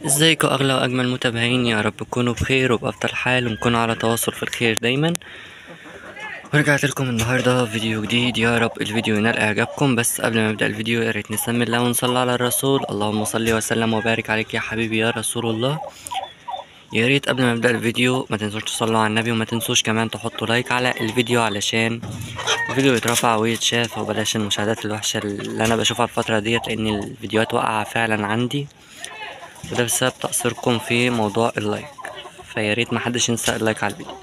ازيكم اغلى واجمل متابعين يا رب تكونوا بخير وبافضل حال ونكونوا على تواصل في الخير دايما ورجعت لكم النهارده فيديو جديد يا رب الفيديو ينال اعجابكم بس قبل ما نبدا الفيديو يا ريت نسمي الله ونصلي على الرسول اللهم صل وسلم وبارك عليك يا حبيبي يا رسول الله يا ريت قبل ما نبدا الفيديو ما تنسوش تصلوا على النبي وما تنسوش كمان تحطوا لايك على الفيديو علشان الفيديو يترفع ويتشاف وبلاش المشاهدات الوحشه اللي انا بشوفها الفتره ديت لان الفيديوهات واقعه فعلا عندي وده بسبب تقصيركم في موضوع اللايك فيا ريت محدش ينسى اللايك على الفيديو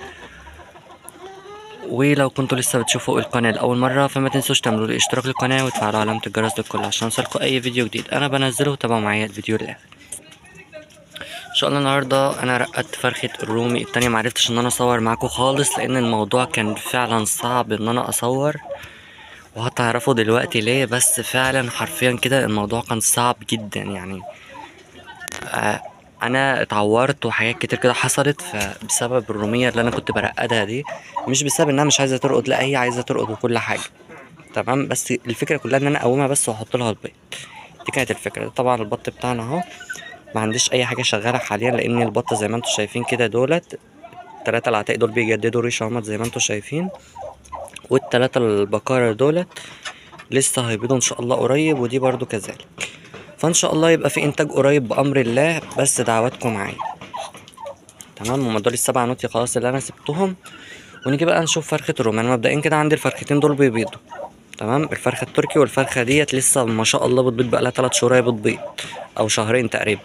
ولو كنتوا لسه بتشوفوا القناة لأول مرة فما تنسوش تعملوا لي اشتراك للقناة وتفعلوا علامة الجرس للكل عشان يوصلكوا أي فيديو جديد أنا بنزله وتابعوا معايا الفيديو للآخر إن شاء الله النهاردة أنا رقدت فرخة الرومي التانية معرفتش إن أنا أصور معاكم خالص لأن الموضوع كان فعلا صعب إن أنا أصور وهتعرفوا دلوقتي ليه بس فعلا حرفيا كده الموضوع كان صعب جدا يعني آه، انا اتعورت وحاجات كتير كده حصلت فبسبب الروميه اللي انا كنت برقدها دي مش بسبب انها مش عايزه ترقد لا هي عايزه ترقد وكل حاجه تمام بس الفكره كلها ان انا اقومها بس واحط لها البيض دي كانت الفكره طبعا البط بتاعنا اهو ما عنديش اي حاجه شغاله حاليا لان البط زي ما انتم شايفين كده دولت التلاتة العتاق دول بيجددوا ريشه اهمت زي ما انتم شايفين والتلاتة البقارة دولت لسه هيبيضوا ان شاء الله قريب ودي برضو كذلك فان شاء الله يبقى في انتاج قريب بامر الله بس دعواتكم معايا تمام هما دول السبع نوتي خلاص اللي انا سبتهم ونيجي بقى نشوف فرخه الرومان مبدئيا كده عندي الفرختين دول بيبيضوا تمام الفرخه التركي والفرخه ديت لسه ما شاء الله بتبيض بقى لها 3 شهور هي بتبيض او شهرين تقريبا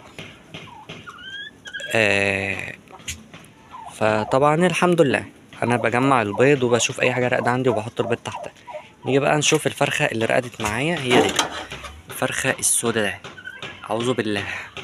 آه فطبعا الحمد لله انا بجمع البيض وبشوف اي حاجه راقده عندي وبحط البيض تحتها نيجي بقى نشوف الفرخه اللي رقدت معايا هي دي الفرخه السوداء ده اعوذ بالله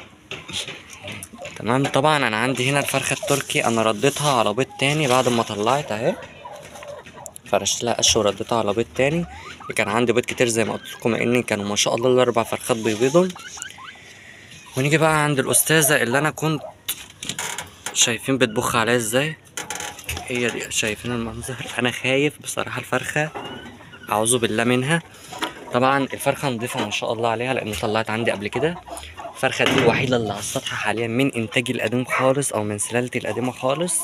تمام طبعا انا عندي هنا الفرخه التركي انا رديتها على بيض تاني بعد ما طلعت اهي فرشت لها قش ورديتها على بيض تاني كان عندي بيض كتير زي ما قلت لكم اني كانوا ما شاء الله الاربع فرخات بيبيضوا ونيجي بقى عند الاستاذه اللي انا كنت شايفين بتبخ عليا ازاي هي دي شايفين المنظر انا خايف بصراحه الفرخه اعوذ بالله منها طبعا الفرخه نضيفه ما شاء الله عليها لان طلعت عندي قبل كده الفرخه دي الوحيده اللي على السطح حاليا من انتاجي القديم خالص او من سلالتي القديمه خالص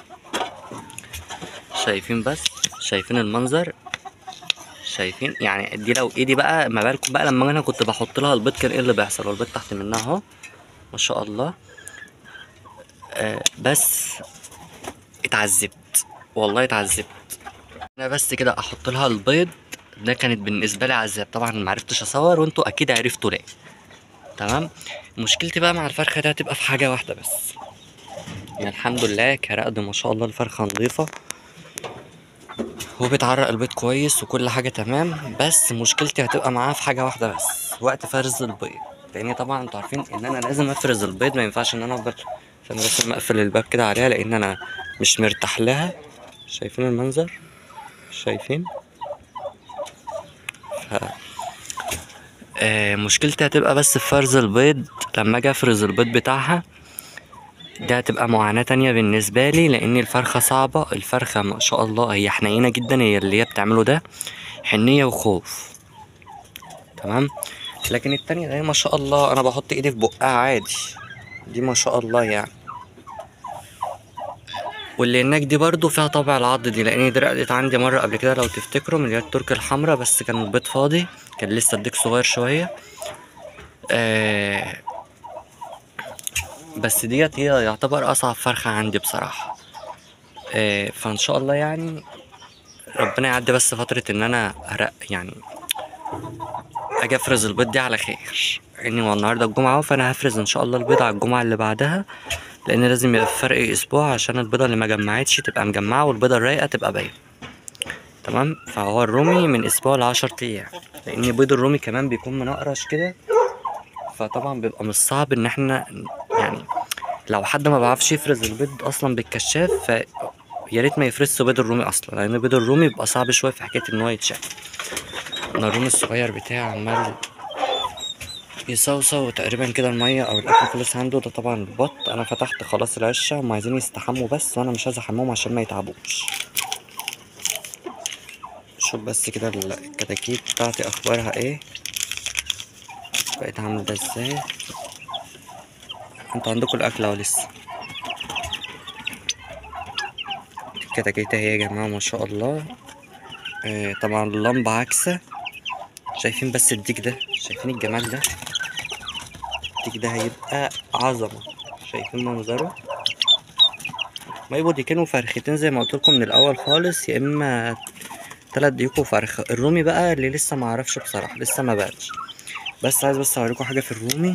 شايفين بس شايفين المنظر شايفين يعني دي لو ايدي بقى ما بالكم بقى لما انا كنت بحط لها البيض كان ايه اللي بيحصل والبيض تحت منها اهو ما شاء الله آه بس اتعذبت والله اتعذبت انا بس كده احط لها البيض ده كانت بالنسبه لي عذاب طبعا ما عرفتش اصور وانتوا اكيد عرفتوا ليه تمام مشكلتي بقى مع الفرخه ده هتبقى في حاجه واحده بس يعني الحمد لله كرقد ما شاء الله الفرخه نظيفه وبتعرق البيض كويس وكل حاجه تمام بس مشكلتي هتبقى معاها في حاجه واحده بس وقت فرز البيض لان طبعا انتوا عارفين ان انا لازم افرز البيض ما ينفعش ان انا افضل فانا بس مقفل الباب كده عليها لان انا مش مرتاح لها شايفين المنظر شايفين ف... آه مشكلتي هتبقى بس في فرز البيض لما اجي افرز البيض بتاعها دي هتبقى معاناة تانية بالنسبة لي لأن الفرخة صعبة الفرخة ما شاء الله هي حنينة جدا هي اللي هي بتعمله ده حنية وخوف تمام لكن التانية ده ما شاء الله أنا بحط إيدي في بقها عادي دي ما شاء الله يعني واللي هناك دي برضو فيها طابع العض دي لان دي رقدت عندي مره قبل كده لو تفتكروا من اللي هي التركي الحمراء بس كان البيض فاضي كان لسه الديك صغير شويه آه بس ديت هي يعتبر اصعب فرخه عندي بصراحه آه فان شاء الله يعني ربنا يعدي بس فتره ان انا ارق يعني اجي افرز البيض دي على خير اني هو النهارده الجمعه اهو فانا هفرز ان شاء الله البيض على الجمعه اللي بعدها لان لازم يبقى في فرق اسبوع عشان البيضه اللي ما جمعتش تبقى مجمعه والبيضه الرايقه تبقى باينه تمام فهو الرومي من اسبوع لعشر ايام لان بيض الرومي كمان بيكون منقرش كده فطبعا بيبقى مش صعب ان احنا يعني لو حد ما بيعرفش يفرز البيض اصلا بالكشاف ف يا ريت ما يفرزش بيض الرومي اصلا لان بيض الرومي بيبقى صعب شويه في حكايه ان هو يتشاف انا الرومي الصغير بتاعي عمال يصوصو تقريبا كده المية او الاكل خلص عنده ده طبعا البط انا فتحت خلاص العشة هم عايزين يستحموا بس وانا مش عايز احمهم عشان ما يتعبوش شوف بس كده الكتاكيت بتاعتي اخبارها ايه بقت عامله ازاي انتوا عندكم الاكل اهو لسه الكتاكيت اهي يا جماعه ما شاء الله آه طبعا اللمبه عكسه شايفين بس الديك ده شايفين الجمال ده الديك ده هيبقى عظمه شايفين منظره ما يبقوا ديكين وفرختين زي ما قلت لكم من الاول خالص يا اما تلات ديوك وفرخه الرومي بقى اللي لسه ما اعرفش بصراحه لسه ما بانش بس عايز بس اوريكم حاجه في الرومي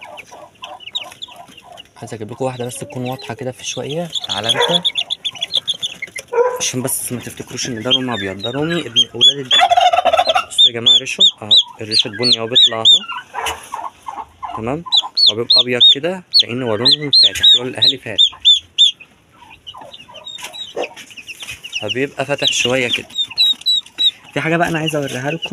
عايز اجيب لكم واحده بس تكون واضحه كده في شويه تعالى انت عشان بس ما تفتكروش ان ده رومي ابيض ده رومي ابن اولاد ال- بصوا يا جماعه ريشه اهو الريشه البني اهو بيطلع اهو تمام هو بيبقى ابيض كده لان هو لونه فاتح لون الاهالي فاتح فبيبقى فاتح شويه كده في حاجه بقى انا عايز اوريها لكم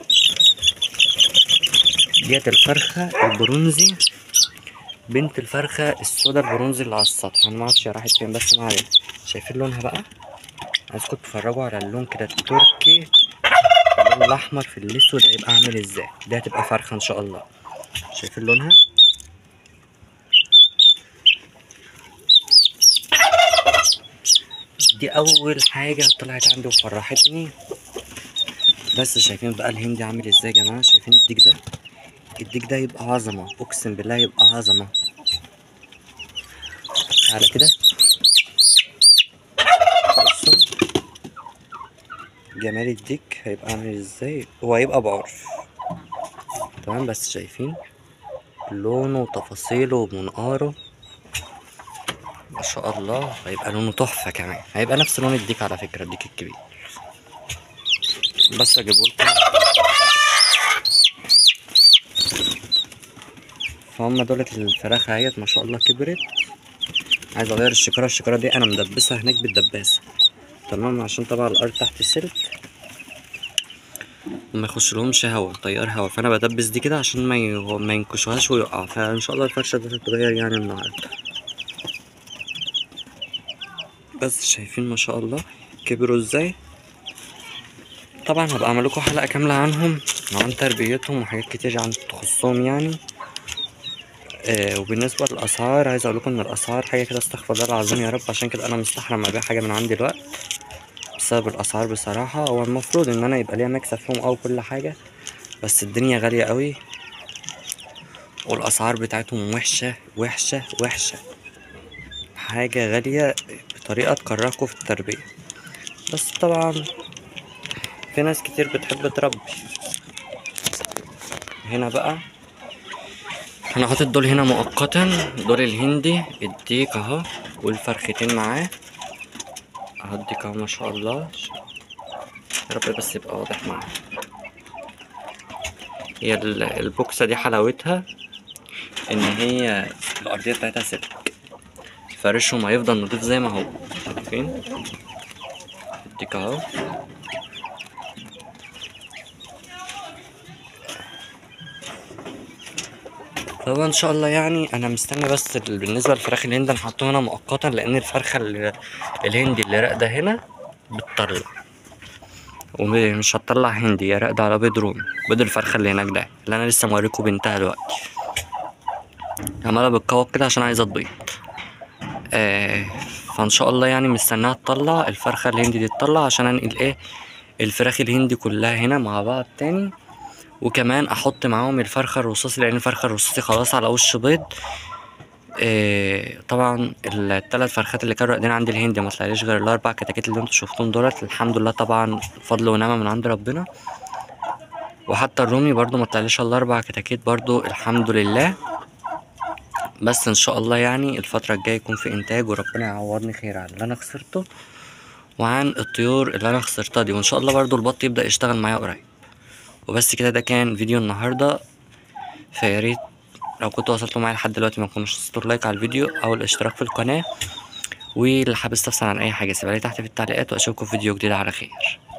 ديت الفرخه البرونزي بنت الفرخه السودا البرونزي اللي على السطح انا ما اعرفش هي راحت فين بس ما علينا شايفين لونها بقى عايزكم تتفرجوا على اللون كده التركي اللون الاحمر في الاسود هيبقى عامل ازاي دي هتبقى فرخه ان شاء الله شايفين لونها دي اول حاجه طلعت عندي وفرحتني بس شايفين بقى الهندي عامل ازاي يا جماعه شايفين الديك ده الديك ده يبقى عظمه اقسم بالله يبقى عظمه تعالى كده بصوا جمال الديك هيبقى عامل ازاي هو هيبقى بعرف تمام بس شايفين لونه وتفاصيله ومنقاره ما شاء الله هيبقى لونه تحفة كمان هيبقى نفس لون الديك على فكرة الديك الكبير بس اجيبه لكم فهم دولت الفراخ اهيت ما شاء الله كبرت عايز اغير الشكارة الشكارة دي انا مدبسها هناك بالدباسة تمام عشان طبعا الارض تحت سلك وما يخش لهمش هوا تيار هوا فانا بدبس دي كده عشان ما ي... ما ينكشوهاش ويقع فان شاء الله الفرشه دي هتتغير يعني النهارده بس شايفين ما شاء الله كبروا ازاي طبعا هبقى اعمل لكم حلقه كامله عنهم وعن تربيتهم وحاجات كتير عن تخصهم يعني آه وبالنسبه للاسعار عايز اقول لكم ان الاسعار حاجه كده استغفر الله العظيم يا رب عشان كده انا مستحرم ابيع حاجه من عندي دلوقتي بسبب الاسعار بصراحه هو المفروض ان انا يبقى ليا مكسب فيهم او كل حاجه بس الدنيا غاليه قوي والاسعار بتاعتهم وحشه وحشه وحشه حاجه غاليه بطريقه تكرهكم في التربيه بس طبعا في ناس كتير بتحب تربي هنا بقى انا حاطط دول هنا مؤقتا دول الهندي الديك اهو والفرختين معاه اهو الديك اهو ما شاء الله يا رب بس يبقى واضح معاه هي ال- البوكسة دي حلاوتها ان هي الارضية بتاعتها سلك فرشهم هيفضل نضيف زي ما هو شايفين الديك اهو فهو ان شاء الله يعني انا مستني بس ال- بالنسبه للفراخ الهند انا حاطهم هنا مؤقتا لان الفرخه ال- الهندي اللي راقده هنا بتطلع ومش هتطلع هندي هي راقده على بيض رومي بيض الفرخه اللي هناك ده اللي انا لسه موريكم بنتها دلوقتي عماله بتكوك كده عشان عايزه تبيض آه فان شاء الله يعني مستناها تطلع الفرخه الهندي دي تطلع عشان انقل ايه الفراخ الهندي كلها هنا مع بعض تاني وكمان احط معاهم الفرخه الرصاصي لان الفرخه الرصاصي خلاص على وش بيض إيه طبعا الثلاث فرخات اللي كانوا راقدين عند الهند ما طلعليش غير الاربع كتاكيت اللي انتوا شفتهم دولت الحمد لله طبعا فضل ونعمه من عند ربنا وحتى الرومي برضو ما طلعليش الا اربع كتاكيت برضو الحمد لله بس ان شاء الله يعني الفتره الجايه يكون في انتاج وربنا يعوضني خير عن اللي انا خسرته وعن الطيور اللي انا خسرتها دي وان شاء الله برضو البط يبدا يشتغل معايا قريب وبس كده ده كان فيديو النهارده فياريت لو كنتوا وصلتوا معايا لحد دلوقتي ما تكونوش تنسوا اللايك على الفيديو او الاشتراك في القناه واللي حابب يستفسر عن اي حاجه سيبها لي تحت في التعليقات واشوفكم في فيديو جديد على خير